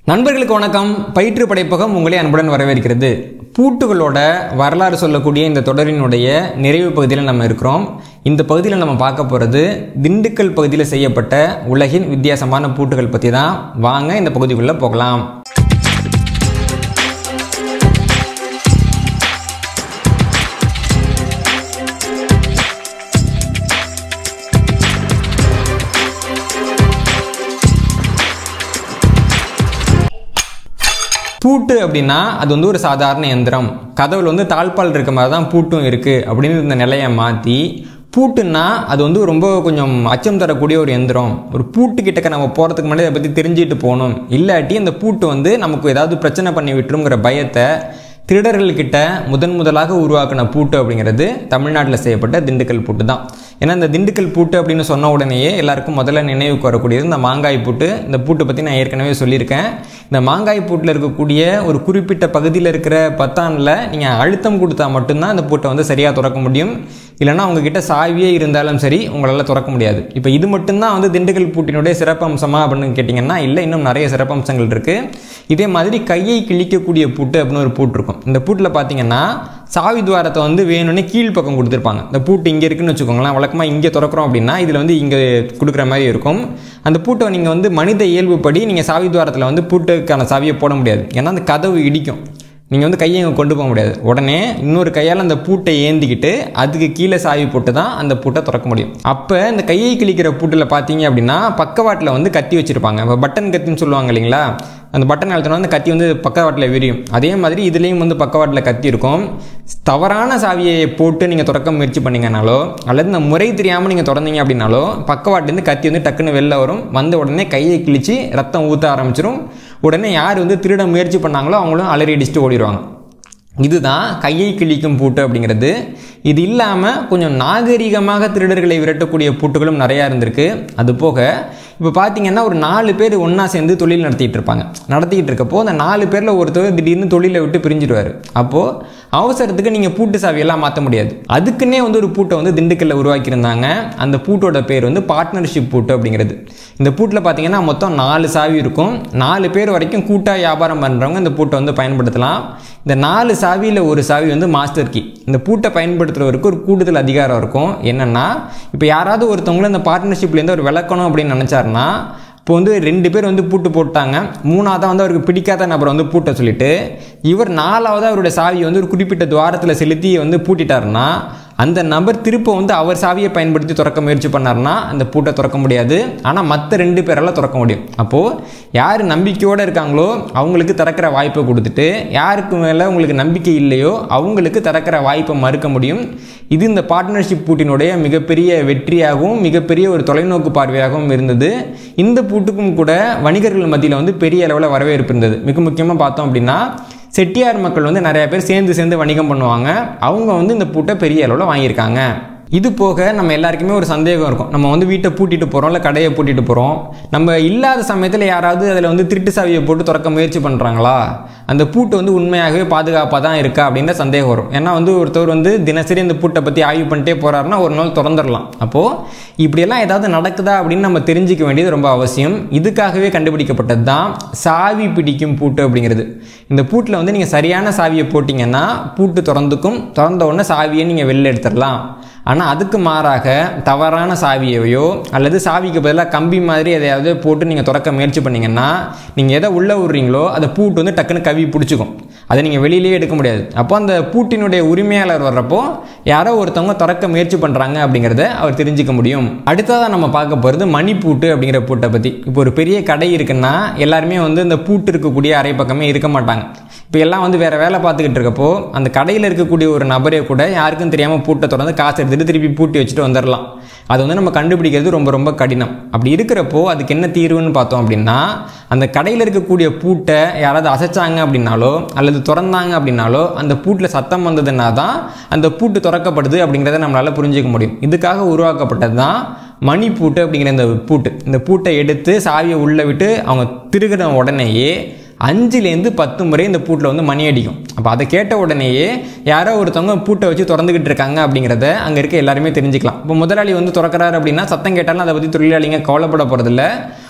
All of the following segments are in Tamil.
நண்பர்களுக்கு வணக்கம் பயிற்று படைப்பகம் உங்களை அன்புடன் வரவேற்கிறது பூட்டுகளோட வரலாறு சொல்லக்கூடிய இந்த தொடரினுடைய நிறைவு பகுதியில் நம்ம இருக்கிறோம் இந்த பகுதியில் நம்ம பார்க்க போகிறது திண்டுக்கல் பகுதியில் செய்யப்பட்ட உலகின் வித்தியாசமான பூட்டுகள் பற்றி தான் வாங்க இந்த பகுதிக்குள்ளே போகலாம் பூட்டு அப்படின்னா அது வந்து ஒரு சாதாரண எந்திரம் கதவுல வந்து தாழ்பால் இருக்க மாதிரி தான் பூட்டும் இருக்குது அப்படின்னு இந்த நிலையை மாற்றி பூட்டுன்னா அது வந்து ரொம்ப கொஞ்சம் அச்சம் தரக்கூடிய ஒரு எந்திரம் ஒரு பூட்டு கிட்டக்க நம்ம போகிறதுக்கு முன்னாடி அதை பற்றி தெரிஞ்சுட்டு போகணும் இல்லாட்டி அந்த பூட்டு வந்து நமக்கு ஏதாவது பிரச்சனை பண்ணி விட்டுருங்கிற பயத்தை திருடர்கள்கிட்ட முதன் முதலாக உருவாக்கின பூட்டு அப்படிங்கிறது தமிழ்நாட்டில் செய்யப்பட்ட திண்டுக்கல் பூட்டு தான் ஏன்னா இந்த திண்டுக்கல் பூட்டு அப்படின்னு சொன்ன உடனேயே எல்லாருக்கும் முதல்ல நினைவுக்கு வரக்கூடியது இந்த மாங்காய் பூட்டு இந்த பூட்டை பற்றி நான் ஏற்கனவே சொல்லியிருக்கேன் இந்த மாங்காய் பூட்டில் இருக்கக்கூடிய ஒரு குறிப்பிட்ட பகுதியில் இருக்கிற பத்தானில் நீங்கள் அழுத்தம் கொடுத்தா மட்டும்தான் இந்த பூட்டை வந்து சரியாக திறக்க முடியும் இல்லைன்னா உங்ககிட்ட சாவியே இருந்தாலும் சரி உங்களால் திறக்க முடியாது இப்போ இது மட்டும்தான் வந்து திண்டுக்கல் பூட்டினுடைய சிறப்பம்சமா அப்படின்னு கேட்டிங்கன்னா இல்லை இன்னும் நிறைய சிறப்பம்சங்கள் இருக்குது இதே மாதிரி கையை கிழிக்கக்கூடிய பூட்டு அப்படின்னு ஒரு பூட்டு இருக்கும் இந்த பூட்டில் பார்த்தீங்கன்னா சாவி துவாரத்தை வந்து வேணும்னே கீழ்ப்பக்கம் கொடுத்துருப்பாங்க இந்த பூட்டு இங்கே இருக்குன்னு வச்சுக்கோங்களேன் வழக்கமாக இங்கே திறக்கிறோம் அப்படின்னா இதில் வந்து இங்கே கொடுக்குற மாதிரி இருக்கும் அந்த பூட்டை நீங்கள் வந்து மனித இயல்புப்படி நீங்கள் சாவி துவாரத்தில் வந்து பூட்டுக்கான சாவியை போட முடியாது ஏன்னா அந்த கதவு இடிக்கும் நீங்கள் வந்து கையை இங்கே கொண்டு போக முடியாது உடனே இன்னொரு கையால் அந்த பூட்டை ஏந்திக்கிட்டு அதுக்கு கீழே சாவி போட்டு தான் அந்த பூட்டை திறக்க முடியும் அப்போ இந்த கையை கிழிக்கிற பூட்டில் பார்த்தீங்க அப்படின்னா பக்கவாட்டில் வந்து கத்தி வச்சுருப்பாங்க இப்போ பட்டன் கத்தின்னு சொல்லுவாங்க இல்லைங்களா அந்த பட்டன் அழுத்தினா அந்த கத்தி வந்து பக்கவாட்டில் விரியும் அதே மாதிரி இதுலேயும் வந்து பக்கவாட்டில் கத்தி இருக்கும் தவறான சாவியை போட்டு நீங்கள் திறக்க முயற்சி பண்ணீங்கனாலோ அல்லது இந்த முறை தெரியாமல் நீங்கள் திறந்தீங்க அப்படின்னாலோ பக்கவாட்டிலேருந்து கத்தி வந்து டக்குன்னு வெளில வரும் வந்த உடனே கையை கிழிச்சு ரத்தம் ஊற்ற ஆரம்பிச்சிடும் உடனே யார் வந்து திருட முயற்சி பண்ணாங்களோ அவங்களும் அலறி அடிச்சுட்டு ஓடிடுவாங்க இதுதான் கையை கிழிக்கும் பூட்டு அப்படிங்கிறது இது இல்லாமல் கொஞ்சம் நாகரிகமாக திருடர்களை விரட்டக்கூடிய பூட்டுகளும் நிறையா இருந்திருக்கு அது போக இப்போ பார்த்தீங்கன்னா ஒரு நாலு பேர் ஒன்றா சேர்ந்து தொழில் நடத்திட்டு இருப்பாங்க நடத்திக்கிட்டு இருக்கப்போ அந்த நாலு பேரில் ஒருத்தர் திடீர்னு தொழிலை விட்டு பிரிஞ்சிடுவார் அப்போது அவசரத்துக்கு நீங்கள் பூட்டு சாவியெல்லாம் மாற்ற முடியாது அதுக்குன்னே வந்து ஒரு பூட்டை வந்து திண்டுக்கல்ல உருவாக்கியிருந்தாங்க அந்த பூட்டோட பேர் வந்து பார்ட்னர்ஷிப் பூட்டு அப்படிங்கிறது இந்த பூட்டில் பார்த்தீங்கன்னா மொத்தம் நாலு சாவி இருக்கும் நாலு பேர் வரைக்கும் கூட்டாக வியாபாரம் பண்ணுறவங்க இந்த பூட்டை வந்து பயன்படுத்தலாம் இந்த நாலு சாவியில் ஒரு சாவி வந்து மாஸ்டர் கீ இந்த பூட்டை பயன்படுத்துகிறவருக்கு ஒரு கூடுதல் அதிகாரம் இருக்கும் என்னென்னா இப்போ யாராவது ஒருத்தவங்களும் இந்த பார்ட்னர்ஷிப்லேருந்து ஒரு விளக்கணும் அப்படின்னு நினச்சாருன்னா இப்போ வந்து ரெண்டு பேர் வந்து பூட்டு போட்டாங்க மூணாவதாக வந்து அவருக்கு பிடிக்காத நபரை வந்து பூட்ட சொல்லிட்டு இவர் நாலாவது அவருடைய சாவியை வந்து ஒரு குறிப்பிட்ட துவாரத்தில் செலுத்தி வந்து பூட்டிட்டாருன்னா அந்த நபர் திரும்ப வந்து அவர் சாவியை பயன்படுத்தி திறக்க முயற்சி பண்ணார்னா அந்த பூட்டை திறக்க முடியாது ஆனால் மற்ற ரெண்டு பேரெல்லாம் திறக்க முடியும் அப்போது யார் நம்பிக்கையோடு இருக்காங்களோ அவங்களுக்கு திறக்கிற வாய்ப்பை கொடுத்துட்டு யாருக்கு மேலே உங்களுக்கு நம்பிக்கை இல்லையோ அவங்களுக்கு திறக்கிற வாய்ப்பை மறுக்க முடியும் இது இந்த பார்ட்னர்ஷிப் பூட்டினுடைய மிகப்பெரிய வெற்றியாகவும் மிகப்பெரிய ஒரு தொலைநோக்கு பார்வையாகவும் இருந்தது இந்த பூட்டுக்கும் கூட வணிகர்கள் மத்தியில் வந்து பெரிய அளவில் வரவேற்பு இருந்தது மிக முக்கியமாக பார்த்தோம் அப்படின்னா செட்டியார் மக்கள் வந்து நிறைய பேர் சேர்ந்து சேர்ந்து வணிகம் பண்ணுவாங்க அவங்க வந்து இந்த பூட்டை பெரிய அளவில் வாங்கியிருக்காங்க இது போக நம்ம எல்லாருக்குமே ஒரு சந்தேகம் இருக்கும் நம்ம வந்து வீட்டை பூட்டிட்டு போகிறோம் இல்லை கடையை பூட்டிட்டு போகிறோம் நம்ம இல்லாத சமயத்தில் யாராவது அதில் வந்து திருட்டு சாவியை போட்டு திறக்க முயற்சி பண்ணுறாங்களா அந்த பூட்டு வந்து உண்மையாகவே பாதுகாப்பாக தான் இருக்கா அப்படின்ற சந்தேகம் வரும் ஏன்னா வந்து ஒருத்தர் வந்து தினசரி அந்த பூட்டை பற்றி ஆய்வு பண்ணிட்டே போகிறாருன்னா ஒரு நாள் திறந்துடலாம் அப்போது இப்படியெல்லாம் ஏதாவது நடக்குதா அப்படின்னு நம்ம தெரிஞ்சிக்க வேண்டியது ரொம்ப அவசியம் இதுக்காகவே கண்டுபிடிக்கப்பட்டது தான் சாவி பிடிக்கும் பூட்டு அப்படிங்கிறது இந்த பூட்டில் வந்து நீங்கள் சரியான சாவியை போட்டிங்கன்னா பூட்டு திறந்துக்கும் திறந்த உடனே சாவியை நீங்கள் வெளில எடுத்துடலாம் ஆனால் அதுக்கு மாறாக தவறான சாவியையோ அல்லது சாவிக்கு பதிலாக கம்பி மாதிரி எதையாவது போட்டு நீங்கள் திறக்க முயற்சி பண்ணிங்கன்னா நீங்கள் எதை உள்ளே விட்றீங்களோ அந்த பூட்டு வந்து டக்குன்னு கவி பிடிச்சிக்கும் அதை நீங்கள் வெளியிலேயே எடுக்க முடியாது அப்போ அந்த பூட்டினுடைய உரிமையாளர் வர்றப்போ யாரோ ஒருத்தவங்க திறக்க முயற்சி பண்ணுறாங்க அப்படிங்கிறத அவர் தெரிஞ்சுக்க முடியும் அடுத்ததாக நம்ம பார்க்க போகிறது மணி பூட்டு அப்படிங்கிற பூட்டை பற்றி இப்போ ஒரு பெரிய கடை இருக்குன்னா எல்லாருமே வந்து இந்த பூட்டு இருக்கக்கூடிய அரை பக்கமே இருக்க மாட்டாங்க இப்போ எல்லாம் வந்து வேறு வேலை பார்த்துக்கிட்டு இருக்கப்போ அந்த கடையில் இருக்கக்கூடிய ஒரு நபரே கூட யாருக்கும் தெரியாமல் பூட்டை திறந்து காசு எடுத்துகிட்டு திருப்பி பூட்டி வச்சுட்டு வந்துடலாம் அது வந்து நம்ம கண்டுபிடிக்கிறது ரொம்ப ரொம்ப கடினம் அப்படி இருக்கிறப்போ அதுக்கு என்ன தீர்வுன்னு பார்த்தோம் அப்படின்னா அந்த கடையில் இருக்கக்கூடிய பூட்டை யாராவது அசைச்சாங்க அப்படின்னாலோ அல்லது திறந்தாங்க அப்படின்னாலோ அந்த பூட்டில் சத்தம் வந்ததுன்னா தான் அந்த பூட்டு திறக்கப்படுது அப்படிங்கிறத நம்மளால் புரிஞ்சிக்க முடியும் இதுக்காக உருவாக்கப்பட்டது தான் மணி பூட்டு அப்படிங்கிற இந்த பூட்டு இந்த பூட்டை எடுத்து சாவியை உள்ளே விட்டு அவங்க திருகிற உடனேயே அஞ்சுலேருந்து பத்து முறை இந்த பூட்டில் வந்து மணி அடிக்கும் அப்போ அதை கேட்ட உடனேயே யாரோ ஒருத்தவங்க பூட்டை வச்சு திறந்துக்கிட்டு இருக்காங்க அப்படிங்கிறத அங்கே இருக்க எல்லாருமே தெரிஞ்சுக்கலாம் இப்போ முதலாளி வந்து திறக்கிறாரு அப்படின்னா சத்தம் கேட்டாலும் அதை பற்றி தொழிலாளிங்க கவலைப்பட போகிறதில்ல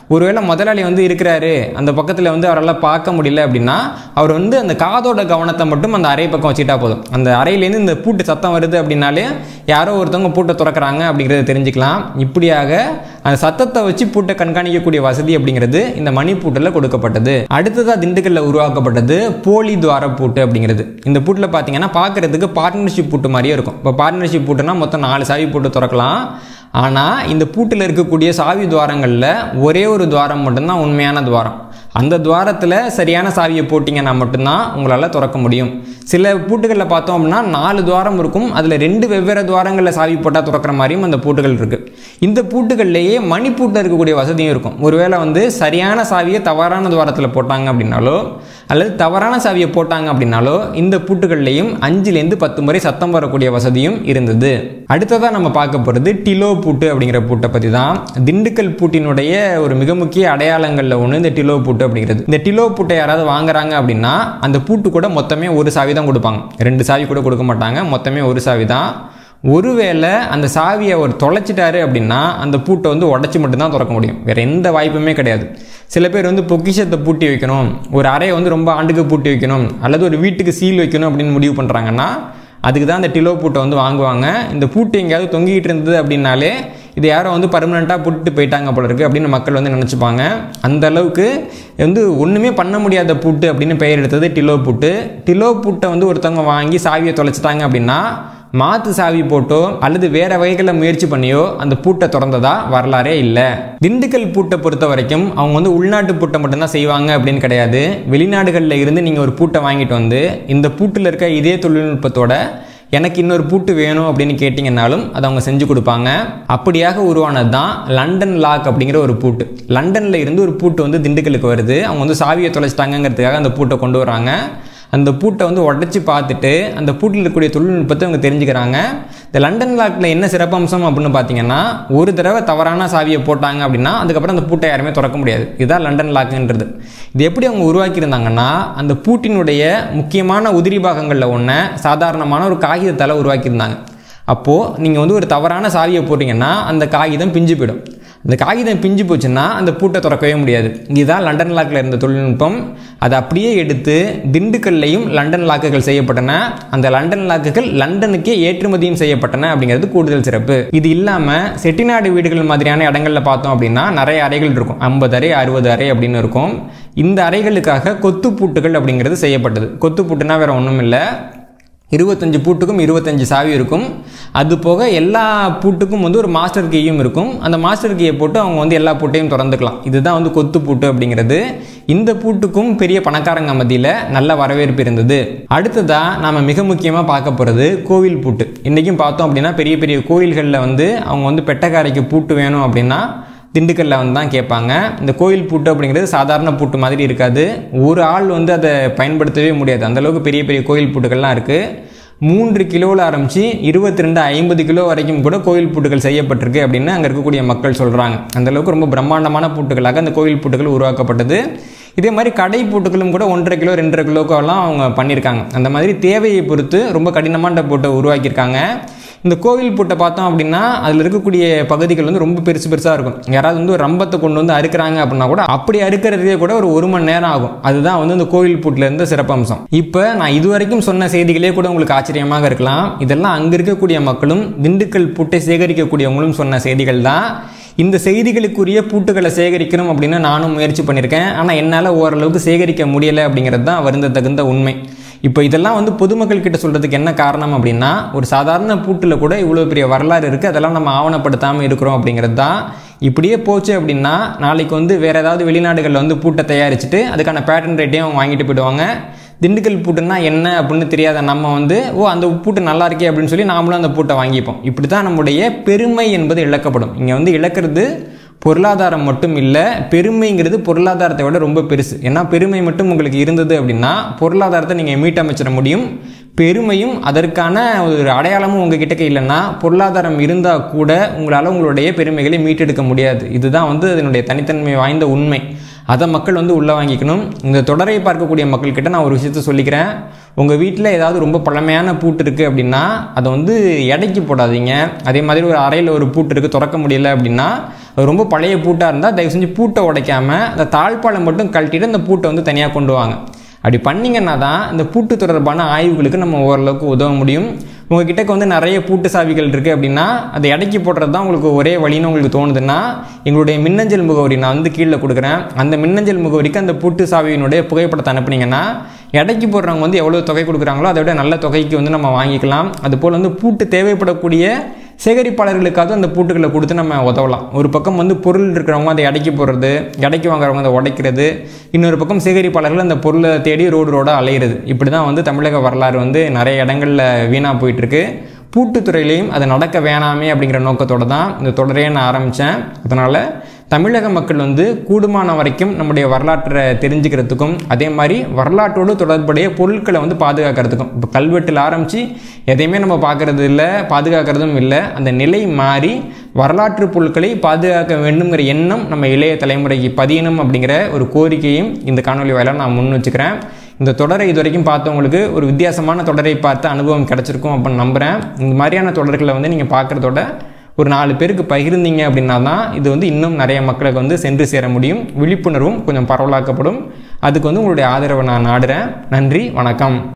ஒருவேளை முதலாளி வந்து இருக்கிறாரு அந்த பக்கத்தில் வந்து அவரால் பார்க்க முடியல அப்படின்னா அவர் வந்து அந்த காதோட கவனத்தை மட்டும் அந்த அறை பக்கம் வச்சுட்டா போதும் அந்த அறையிலேருந்து இந்த பூட்டு சத்தம் வருது அப்படின்னாலே யாரோ ஒருத்தவங்க பூட்டை திறக்கிறாங்க அப்படிங்கிறத தெரிஞ்சுக்கலாம் இப்படியாக அந்த சத்தத்தை வச்சு பூட்டை கண்காணிக்கக்கூடிய வசதி அப்படிங்கிறது இந்த மணி பூட்டில் கொடுக்கப்பட்டது அடுத்ததாக திண்டுக்கல்ல உருவாக்கப்பட்டது போலி துவார பூட்டு அப்படிங்கிறது இந்த பூட்டில் பார்த்தீங்கன்னா பார்க்கறதுக்கு பார்ட்னர்ஷிப் பூட்டு மாதிரியே இருக்கும் இப்போ பார்ட்னர்ஷிப் பூட்டுனா மொத்தம் நாலு சாவி பூட்டு திறக்கலாம் ஆனால் இந்த பூட்டில் இருக்கக்கூடிய சாவி துவாரங்களில் ஒரே ஒரு துவாரம் மட்டும்தான் உண்மையான துவாரம் அந்த துவாரத்தில் சரியான சாவியை போட்டிங்கன்னா மட்டும்தான் உங்களால் திறக்க முடியும் சில பூட்டுகளில் பார்த்தோம் அப்படின்னா நாலு துவாரம் இருக்கும் அதில் ரெண்டு வெவ்வேறு துவாரங்களில் சாவி போட்டால் திறக்கிற மாதிரியும் அந்த பூட்டுகள் இருக்குது இந்த பூட்டுகள்லேயே மணி பூட்டில் இருக்கக்கூடிய வசதியும் இருக்கும் ஒருவேளை வந்து சரியான சாவியை தவறான துவாரத்தில் போட்டாங்க அப்படின்னாலோ அல்லது தவறான சாவியை போட்டாங்க அப்படின்னாலோ இந்த பூட்டுகள்லேயும் அஞ்சுலேருந்து பத்து முறை சத்தம் வரக்கூடிய வசதியும் இருந்தது அடுத்ததாக நம்ம பார்க்க போகிறது டிலோ பூட்டு அப்படிங்கிற பூட்டை பற்றி தான் திண்டுக்கல் பூட்டினுடைய ஒரு மிக முக்கிய அடையாளங்களில் ஒன்று இந்த டிலோ பூட்டு அப்படிங்கிறது இந்த டிலோ பூட்டை யாராவது வாங்குறாங்க அப்படின்னா அந்த பூட்டு கூட மொத்தமே ஒரு சாவி தான் கொடுப்பாங்க ரெண்டு சாவி கூட கொடுக்க மாட்டாங்க மொத்தமே ஒரு சாவி தான் ஒருவேளை அந்த சாவியை அவர் தொலைச்சிட்டாரு அப்படின்னா அந்த பூட்டை வந்து உடச்சி மட்டும்தான் திறக்க முடியும் வேற எந்த வாய்ப்புமே கிடையாது சில பேர் வந்து பொக்கிஷத்தை பூட்டி வைக்கணும் ஒரு அறையை வந்து ரொம்ப ஆண்டுக்கு பூட்டி வைக்கணும் அல்லது ஒரு வீட்டுக்கு சீல் வைக்கணும் அப்படின்னு முடிவு பண்ணுறாங்கன்னா அதுக்கு தான் அந்த டிலோ பூட்டை வந்து வாங்குவாங்க இந்த பூட்டு எங்கேயாவது தொங்கிட்டு இருந்தது அப்படின்னாலே இது யாரோ வந்து பர்மனெண்ட்டாக போட்டுட்டு போயிட்டாங்க போல இருக்குது அப்படின்னு மக்கள் வந்து நினச்சிப்பாங்க அந்த அளவுக்கு வந்து ஒன்றுமே பண்ண முடியாத பூட்டு அப்படின்னு பெயர் எடுத்தது டிலோ பூட்டு டிலோ பூட்டை வந்து ஒருத்தவங்க வாங்கி சாவியை தொலைச்சிட்டாங்க அப்படின்னா மாத்து சாவி போட்டோ அல்லது வேற வகைகளில் முயற்சி பண்ணியோ அந்த பூட்டை திறந்ததா வரலாறே இல்லை திண்டுக்கல் பூட்டை பொறுத்த வரைக்கும் அவங்க வந்து உள்நாட்டு பூட்டை மட்டும்தான் செய்வாங்க அப்படின்னு கிடையாது வெளிநாடுகளில் இருந்து நீங்கள் ஒரு பூட்டை வாங்கிட்டு வந்து இந்த பூட்டில் இருக்க இதே தொழில்நுட்பத்தோட எனக்கு இன்னொரு பூட்டு வேணும் அப்படின்னு கேட்டிங்கன்னாலும் அதை அவங்க செஞ்சு கொடுப்பாங்க அப்படியாக உருவானது தான் லண்டன் லாக் அப்படிங்கிற ஒரு பூட்டு லண்டனில் இருந்து ஒரு பூட்டு வந்து திண்டுக்கலுக்கு வருது அவங்க வந்து சாவியை தொலைச்சிட்டாங்கங்கிறதுக்காக அந்த பூட்டை கொண்டு வராங்க அந்த பூட்டை வந்து உடச்சி பார்த்துட்டு அந்த பூட்டில் இருக்கக்கூடிய தொழில்நுட்பத்தை அவங்க தெரிஞ்சுக்கிறாங்க இந்த லண்டன் லாக்கில் என்ன சிறப்பம்சம் அப்படின்னு பார்த்தீங்கன்னா ஒரு தடவை தவறான சாவியை போட்டாங்க அப்படின்னா அதுக்கப்புறம் அந்த பூட்டை யாருமே திறக்க முடியாது இதுதான் லண்டன் லாக்குன்றது இது எப்படி அவங்க உருவாக்கியிருந்தாங்கன்னா அந்த பூட்டினுடைய முக்கியமான உதிரி பாகங்களில் ஒன்று சாதாரணமான ஒரு காகிதத்தால் உருவாக்கியிருந்தாங்க அப்போது நீங்கள் வந்து ஒரு தவறான சாவியை போட்டிங்கன்னா அந்த காகிதம் பிஞ்சு போயிடும் அந்த காகிதம் பிஞ்சு போச்சுன்னா அந்த பூட்டை திறக்கவே முடியாது இதுதான் லண்டன் லாக்கில் இருந்த தொழில்நுட்பம் அதை அப்படியே எடுத்து திண்டுக்கல்லையும் லண்டன் லாக்குகள் செய்யப்பட்டன அந்த லண்டன் லாக்குகள் லண்டனுக்கே ஏற்றுமதியும் செய்யப்பட்டன அப்படிங்கிறது கூடுதல் சிறப்பு இது இல்லாமல் செட்டிநாடு வீடுகள் மாதிரியான இடங்கள்ல பார்த்தோம் அப்படின்னா நிறைய அறைகள் இருக்கும் ஐம்பது அறை அறுபது அறை அப்படின்னு இருக்கும் இந்த அறைகளுக்காக கொத்து பூட்டுகள் அப்படிங்கிறது செய்யப்பட்டது கொத்து பூட்டுனா வேற ஒன்றும் இல்லை இருபத்தஞ்சு பூட்டுக்கும் இருபத்தஞ்சு சாவி இருக்கும் அது போக எல்லா பூட்டுக்கும் வந்து ஒரு மாஸ்டர் கீயும் இருக்கும் அந்த மாஸ்டர் கீயை போட்டு அவங்க வந்து எல்லா பூட்டையும் திறந்துக்கலாம் இதுதான் வந்து கொத்து பூட்டு அப்படிங்கிறது இந்த பூட்டுக்கும் பெரிய பணக்காரங்க மத்தியில் நல்ல வரவேற்பு இருந்தது அடுத்ததாக நாம மிக முக்கியமாக பார்க்க போகிறது கோவில் பூட்டு இன்றைக்கும் பார்த்தோம் அப்படின்னா பெரிய பெரிய கோயில்களில் வந்து அவங்க வந்து பெட்டக்காரைக்கு பூட்டு வேணும் அப்படின்னா திண்டுக்கல்ல வந்து தான் கேட்பாங்க இந்த கோயில் பூட்டு அப்படிங்கிறது சாதாரண பூட்டு மாதிரி இருக்காது ஒரு ஆள் வந்து அதை பயன்படுத்தவே முடியாது அந்த அளவுக்கு பெரிய பெரிய கோயில் பூட்டுகள்லாம் இருக்குது மூன்று கிலோவில் ஆரம்பித்து இருபத்தி ரெண்டு ஐம்பது கிலோ வரைக்கும் கூட கோயில் பூட்டுகள் செய்யப்பட்டிருக்கு அப்படின்னு அங்கே இருக்கக்கூடிய மக்கள் சொல்கிறாங்க அந்த அளவுக்கு ரொம்ப பிரம்மாண்டமான பூட்டுகளாக அந்த கோயில் பூட்டுகள் உருவாக்கப்பட்டது இதே மாதிரி கடை பூட்டுகளும் கூட ஒன்றரை கிலோ ரெண்டரை கிலோக்கெல்லாம் அவங்க பண்ணியிருக்காங்க அந்த மாதிரி தேவையை பொறுத்து ரொம்ப கடினமான பூட்டை உருவாக்கியிருக்காங்க இந்த கோவில் பூட்டை பார்த்தோம் அப்படின்னா அதில் இருக்கக்கூடிய பகுதிகள் வந்து ரொம்ப பெருசு பெருசாக இருக்கும் யாராவது வந்து ஒரு ரம்பத்தை கொண்டு வந்து அறுக்குறாங்க அப்படின்னா கூட அப்படி அறுக்கிறதே கூட ஒரு ஒரு மணி நேரம் ஆகும் அதுதான் வந்து இந்த கோவில் பூட்டில் இருந்த சிறப்பம்சம் இப்போ நான் இதுவரைக்கும் சொன்ன செய்திகளே கூட உங்களுக்கு ஆச்சரியமாக இருக்கலாம் இதெல்லாம் அங்கே இருக்கக்கூடிய மக்களும் திண்டுக்கல் பூட்டை சேகரிக்கக்கூடியவங்களும் சொன்ன செய்திகள் தான் இந்த செய்திகளுக்குரிய பூட்டுகளை சேகரிக்கணும் அப்படின்னு நானும் முயற்சி பண்ணியிருக்கேன் ஆனால் என்னால் ஓரளவுக்கு சேகரிக்க முடியலை அப்படிங்கிறது தான் வருந்த தகுந்த உண்மை இப்போ இதெல்லாம் வந்து பொதுமக்கள் கிட்ட சொல்கிறதுக்கு என்ன காரணம் அப்படின்னா ஒரு சாதாரண பூட்டில் கூட இவ்வளோ பெரிய வரலாறு இருக்குது அதெல்லாம் நம்ம ஆவணப்படுத்தாமல் இருக்கிறோம் அப்படிங்கிறது தான் இப்படியே போச்சு அப்படின்னா நாளைக்கு வந்து வேறு ஏதாவது வெளிநாடுகளில் வந்து பூட்டை தயாரிச்சுட்டு அதுக்கான பேட்டன் ரேட்டையும் அவங்க வாங்கிட்டு போயிடுவாங்க திண்டுக்கல் பூட்டுன்னா என்ன அப்படின்னு தெரியாத நம்ம வந்து ஓ அந்த பூட்டு நல்லா இருக்கே அப்படின்னு சொல்லி நாமளும் அந்த பூட்டை வாங்கிப்போம் இப்படி தான் நம்முடைய பெருமை என்பது இழக்கப்படும் இங்கே வந்து இழக்கிறது பொருளாதாரம் மட்டும் இல்லை பெருமைங்கிறது பொருளாதாரத்தை விட ரொம்ப பெருசு ஏன்னா பெருமை மட்டும் உங்களுக்கு இருந்தது அப்படின்னா பொருளாதாரத்தை நீங்கள் மீட்டமைச்சிட முடியும் பெருமையும் அதற்கான ஒரு அடையாளமும் உங்ககிட்ட இல்லைன்னா பொருளாதாரம் இருந்தால் கூட உங்களால் உங்களுடைய பெருமைகளை மீட்டெடுக்க முடியாது இதுதான் வந்து அதனுடைய தனித்தன்மை வாய்ந்த உண்மை அதை மக்கள் வந்து உள்ளே வாங்கிக்கணும் இந்த தொடரை பார்க்கக்கூடிய மக்கள்கிட்ட நான் ஒரு விஷயத்த சொல்லிக்கிறேன் உங்கள் வீட்டில் ஏதாவது ரொம்ப பழமையான பூட்டு இருக்குது அப்படின்னா அதை வந்து எடைக்கு போடாதீங்க அதே மாதிரி ஒரு அறையில் ஒரு பூட்டு இருக்குது திறக்க முடியல அப்படின்னா அது ரொம்ப பழைய பூட்டாக இருந்தால் தயவு செஞ்சு பூட்டை உடைக்காமல் அந்த தாழ்பாலை மட்டும் கழட்டிட்டு அந்த பூட்டை வந்து தனியாக கொண்டு வாங்க அப்படி பண்ணிங்கன்னா தான் இந்த பூட்டு தொடர்பான ஆய்வுகளுக்கு நம்ம ஓரளவுக்கு உதவ முடியும் உங்ககிட்ட வந்து நிறைய பூட்டு சாவிகள் இருக்குது அப்படின்னா அதை இடைக்கி போடுறது தான் உங்களுக்கு ஒரே வழின்னு உங்களுக்கு தோணுதுன்னா எங்களுடைய மின்னஞ்சல் முகவரி நான் வந்து கீழே கொடுக்குறேன் அந்த மின்னஞ்சல் முகவரிக்கு அந்த பூட்டு சாவியினுடைய புகைப்படத்தை அனுப்புனீங்கன்னா இடைக்கு போடுறவங்க வந்து எவ்வளோ தொகை கொடுக்குறாங்களோ அதை விட நல்ல தொகைக்கு வந்து நம்ம வாங்கிக்கலாம் அதுபோல் வந்து பூட்டு தேவைப்படக்கூடிய சேகரிப்பாளர்களுக்காக அந்த பூட்டுகளை கொடுத்து நம்ம உதவலாம் ஒரு பக்கம் வந்து பொருள் இருக்கிறவங்க அதை இடைக்கி போடுறது இடைக்கி வாங்குறவங்க அதை உடைக்கிறது இன்னொரு பக்கம் சேகரிப்பாளர்கள் அந்த பொருளை தேடி ரோடு ரோடாக அலையிறது இப்படி தான் வந்து தமிழக வரலாறு வந்து நிறைய இடங்களில் வீணாக போயிட்டுருக்கு பூட்டுத்துறையிலையும் அது நடக்க வேணாமே அப்படிங்கிற நோக்கத்தோடு தான் இந்த தொடரையே நான் ஆரம்பித்தேன் அதனால் தமிழக மக்கள் வந்து கூடுமான வரைக்கும் நம்முடைய வரலாற்றை தெரிஞ்சுக்கிறதுக்கும் அதே மாதிரி வரலாற்றோடு தொடர்புடைய பொருட்களை வந்து பாதுகாக்கிறதுக்கும் இப்போ கல்வெட்டில் ஆரம்பித்து எதையுமே நம்ம பார்க்குறது இல்லை பாதுகாக்கிறதும் இல்லை அந்த நிலை மாறி வரலாற்று பொருட்களை பாதுகாக்க வேண்டுங்கிற எண்ணம் நம்ம இளைய தலைமுறைக்கு பதியணும் அப்படிங்கிற ஒரு கோரிக்கையும் இந்த காணொலி வாயிலாக நான் முன் வச்சுக்கிறேன் இந்த தொடரை இது வரைக்கும் பார்த்தவங்களுக்கு ஒரு வித்தியாசமான தொடரை பார்த்து அனுபவம் கிடச்சிருக்கும் அப்படின்னு நம்புகிறேன் இந்த மாதிரியான தொடர்களை வந்து நீங்கள் பார்க்குறதோட ஒரு நாலு பேருக்கு பகிர்ந்தீங்க அப்படின்னா தான் இது வந்து இன்னும் நிறைய மக்களுக்கு வந்து சென்று சேர முடியும் விழிப்புணர்வும் கொஞ்சம் பரவலாக்கப்படும் அதுக்கு வந்து உங்களுடைய ஆதரவை நான் நாடுறேன் நன்றி வணக்கம்